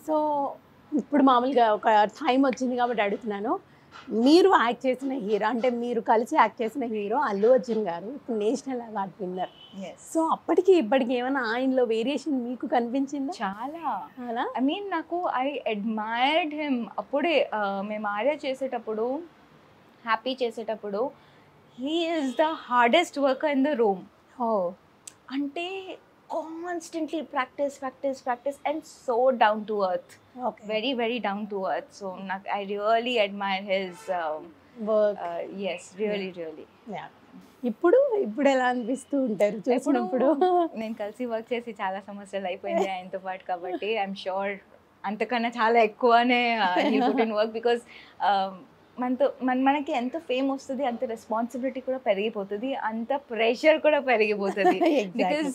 So ఇప్పుడు మామూలుగా ఒక టైం వచ్చింది కాబట్టి అడుగుతున్నాను మీరు యాక్ట్ చేసిన హీరో అంటే మీరు కలిసి యాక్ట్ చేసిన హీరో అల్లు అర్జున్ గారు ఇప్పుడు నేషనల్ అవార్డ్ విన్నర్ సో అప్పటికి ఇప్పటికి ఏమైనా ఆయనలో వేరియేషన్ మీకు కనిపించిందా చాలా అలా ఐ మీన్ నాకు ఐ అడ్మైర్డ్ హిమ్ అప్పుడే ఆ, మేము ఆర్య చేసేటప్పుడు హ్యాపీ చేసేటప్పుడు he is the hardest worker in the room ఓ అంటే constantly practice practice practice and so down to earth okay very very down to earth so నాకు I really admire his work yes really really ఇప్పుడు ఇప్పుడు ఎలా అనిపిస్తూ ఉంటారు చూసినప్పుడు నేను కలిసి వర్క్ చేసి చాలా సంవత్సరాలు అయిపోయింది ఆయనతో పాటు కాబట్టి ఐఎమ్ షూర్ అంతకన్నా చాలా ఎక్కువనే ఇన్ వర్క్ బికాస్ మనతో మన మనకి ఎంత ఫేమ్ వస్తుంది అంత రెస్పాన్సిబిలిటీ కూడా పెరిగిపోతుంది అంత ప్రెషర్ కూడా పెరిగిపోతుంది బికాస్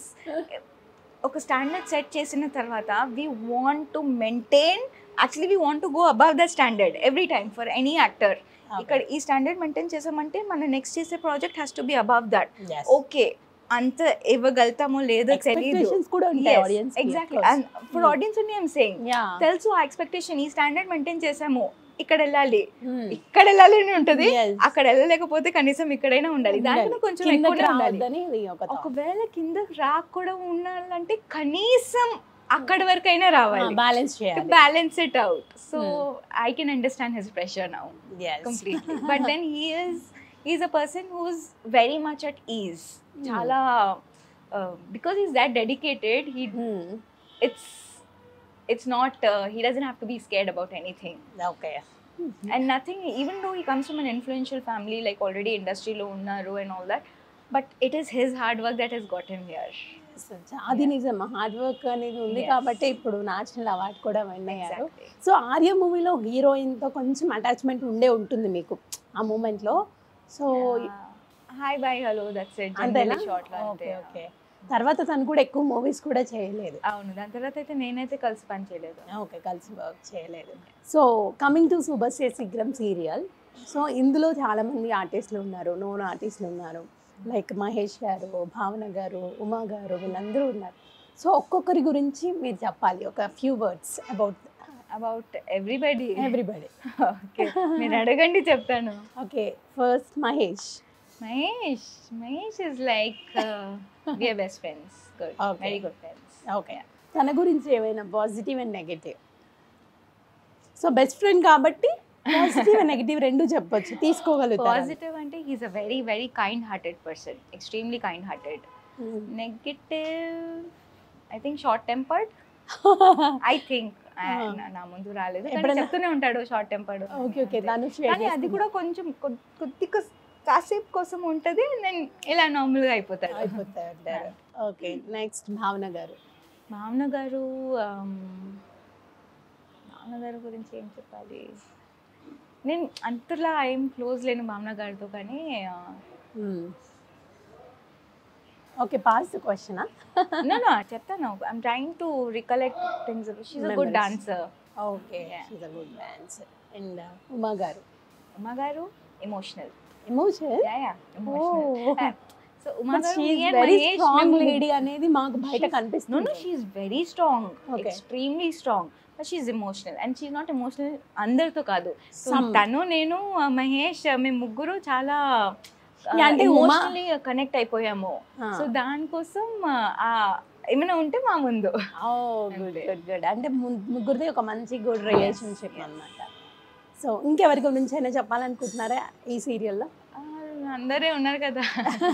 ఒక స్టాండర్డ్ సెట్ చేసిన తర్వాత we want to maintain actually we want to go above the standard every time for any actor ఇక్కడ ఈ స్టాండర్డ్ మెయింటైన్ చేసామంటే మన నెక్స్ట్ చేసే project has to be above that okay అంత ఇవ్వగలుగుతామో లేదో తెలియదు ఎక్స్పెక్టేషన్స్ కూడా ఉంటాయి audience exactly for audience I'm saying తెలుసు ఆ ఎక్స్పెక్టేషన్ ఈ స్టాండర్డ్ మెయింటైన్ చేసాము ఇక్కడ వెళ్ళాలి ఇక్కడ వెళ్ళాలి అని ఉంటుంది అక్కడ వెళ్ళలేకపోతే కనీసం ఇక్కడైనా ఉండాలి దాంట్లో కొంచెం ఎక్కువనే ఉండాలి ఒకవేళ కింద రాక్ కూడా ఉండాలంటే కనీసం అక్కడి వరకైనా రావాలి బ్యాలెన్స్ చేయాలి balance it out so I can understand his pressure now completely. but then he is he's a person who's very much at ease. Chala, uh, because he's that dedicated, he it's it's not uh, he doesn't have to be scared about anything okay and nothing. Even though he comes from an influential family, like already industry lo unnaru and all that, but it is his hard work that has got him here. అది నిజం hard work అనేది ఉంది Yes. కాబట్టి ఇప్పుడు national award కూడా win అయ్యారు Exactly. So Arya మూవీలో heroine తో కొంచెం అటాచ్మెంట్ ఉండే ఉంటుంది మీకు ఆ మూమెంట్ లో so hi, bye, hello. That's it. అంతేనా Generally short గా ఓకే అంతే. ఓకే తర్వాత తను కూడా ఎక్కువ మూవీస్ కూడా చేయలేదు అవును దాని తర్వాత అయితే నేనైతే కలిసి పని చేయలేదు ఓకే కలిసి వర్క్ చేయలేదు so coming to Shubhashree Sheeghram serial so ఇందులో చాలా మంది ఆర్టిస్టులు ఉన్నారు నోన్ ఆర్టిస్టులు ఉన్నారు లైక్ మహేష్ గారు భావన గారు ఉమా గారు వీళ్ళందరూ ఉన్నారు సో ఒక్కొక్కరి గురించి మీరు చెప్పాలి ఒక few words about about everybody everybody okay మీరు అడగండి చెప్తాను okay first Mahesh Mahesh Mahesh is like we are best friends good Okay. Very good friends okay తన గురించి ఏమైనా positive and negative so best friend కాబట్టి పాజిటివ్ అండ్ నెగటివ్ రెండు చెప్పొచ్చు తీసుకోగలుగుతారు పాజిటివ్ అంటే he's a very very kind hearted person extremely kind hearted negative I think short tempered I think నా ముందు రాలేదు కానీ ఎప్పుడైనా- చెప్తూనే ఉంటాడు షార్ట్ టెంపర్డ్ ఓకే ఓకే తను షేర్ కానీ అది కూడా కొంచెం కొ- కొద్ది కొ- కాసేపు కోసం ఉంటుంది నేను ఇలా నార్మల్గా అయిపోతాడు అయిపోతాయి అంటారు ఓకే నెక్స్ట్ భావన గారు భావన గారు ఆమ్, భావన గారి గురించి ఏం చెప్పాలి నేను అంతలా ఏం క్లోజ్ లేను భావన గారితో కానీ ఆ, okay pass question no no చెప్తాను I'm trying to recollect things she's a good Memories. Dancer okay she's a good dance and Uma garu Uma garu emotional emotion yeah yeah emotional so Uma garu me and very Mahesh, strong మేము- lady అనేది మాకు బయట She's- No, కనిపిస్తుంది no, she's very strong, Okay. extremely strong. But she's emotional, and she's not emotional అందరితో కాదు So, Some. తను నేను ఆ, మహేష్ ఆ, మేము ముగ్గురు చాలా Yeah, అంటే ఉమా- ఎమోషనలీ కనెక్ట్ అయిపోయాము Ah. సో దానికోసం ఆ, ఆ, ఏమైనా ఉంటే మా ముందు ఓ గుడ్ అంతే. గుడ్ గుడ్ అంటే ము- ముగ్గురిది ఒక మంచి గుడ్ రిలేషన్షిప్ అన్నమాట సో ఇంకెవరి గురించి అయినా చెప్పాలనుకుంటున్నారా ఈ సీరియల్లో ఆ, అందరే ఉన్నారు కదా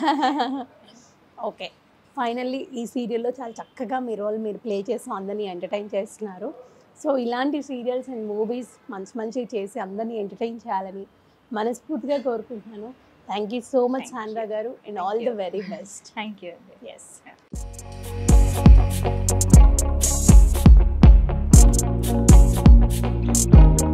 ఓకే ఫైనల్లీ ఈ సీరియల్లో చాలా చక్కగా మీ రోల్ మీరు ప్లే చేసి అందరినీ ఎంటర్టైన్ చేస్తున్నారు సో ఇలాంటి సీరియల్స్ అండ్ మూవీస్ మంచి మంచివి చేసి అందరినీ ఎంటర్టైన్ చేయాలని మనస్ఫూర్తిగా కోరుకుంటున్నాను thank you so much Thank Sandra you. Garu and Thank all the you. Very best thank you yes